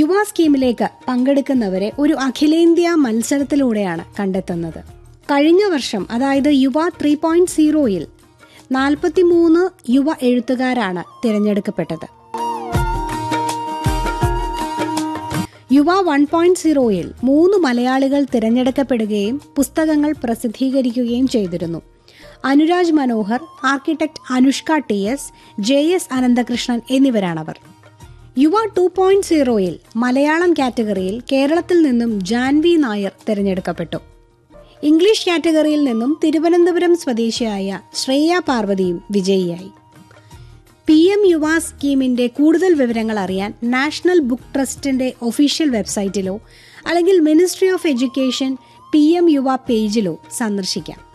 യുവ സ്കീമിലേക്ക് പങ്കെടുക്കുന്നവരെ ഒരു അഖിലേന്ത്യാ മത്സരത്തിലൂടെയാണ് കണ്ടെത്തുന്നത് കഴിഞ്ഞ വർഷം അതായത് യുവ ത്രീ പോയിന്റ് സീറോയിൽ നാൽപ്പത്തിമൂന്ന് യുവ എഴുത്തുകാരാണ് തിരഞ്ഞെടുക്കപ്പെട്ടത് യുവ വൺ പോയിന്റ് സീറോയിൽ മൂന്ന് മലയാളികൾ തിരഞ്ഞെടുക്കപ്പെടുകയും പുസ്തകങ്ങൾ പ്രസിദ്ധീകരിക്കുകയും ചെയ്തിരുന്നു Anuraj Manohar architect Anushka T S J S Ananthakrishnan എന്നിവരാണവർ യുവ ടു പോയിന്റ് സീറോയിൽ മലയാളം കാറ്റഗറിയിൽ കേരളത്തിൽ നിന്നും ജാൻവി നായർ തിരഞ്ഞെടുക്കപ്പെട്ടു ഇംഗ്ലീഷ് കാറ്റഗറിയിൽ നിന്നും തിരുവനന്തപുരം സ്വദേശിയായ ശ്രേയ പാർവതിയും വിജയിയായി പി എം യുവ സ്കീമിന്റെ കൂടുതൽ വിവരങ്ങൾ അറിയാൻ നാഷണൽ ബുക്ക് ട്രസ്റ്റിന്റെ ഒഫീഷ്യൽ വെബ്സൈറ്റിലോ അല്ലെങ്കിൽ ministry of education P M Yuva പേജിലോ സന്ദർശിക്കാം